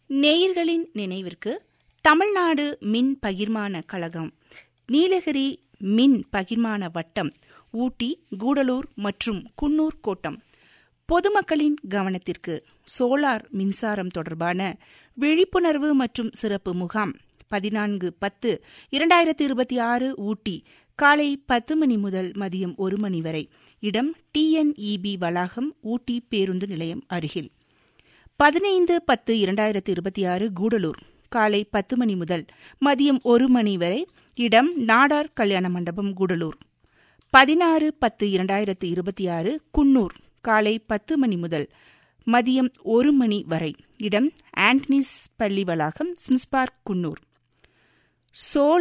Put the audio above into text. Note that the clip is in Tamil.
நேயர்களின் நினைவிற்கு தமிழ்நாடு மின் பகிர்மான கழகம் நீலகிரி மின் பகிர்மான வட்டம் ஊட்டி கூடலூர் மற்றும் குன்னூர் கோட்டம் பொதுமக்களின் கவனத்திற்கு சோலார் மின்சாரம் தொடர்பான விழிப்புணர்வு மற்றும் சிறப்பு முகாம் பதினான்கு பத்து இரண்டாயிரத்தி இருபத்தி ஆறு ஊட்டி காலை பத்து மணி முதல் மதியம் ஒரு மணி வரை இடம் டிஎன்இபி வளாகம் ஊட்டி பேருந்து நிலையம் அருகில் பதினைந்து பத்து இரண்டாயிரத்தி இருபத்தி ஆறு கூடலூர் காலை பத்து மணி முதல் மதியம் ஒரு மணி வரை இடம் நாடார் கல்யாண மண்டபம் கூடலூர் பதினாறு பத்து இரண்டாயிரத்து இருபத்தி ஆறு குன்னூர் காலை பத்து மணி முதல் மதியம் ஒரு மணி வரை இடம் ஆண்டனிஸ் பள்ளி வளாகம் ஸ்மிஸ்பார்க் குன்னூர் சோல்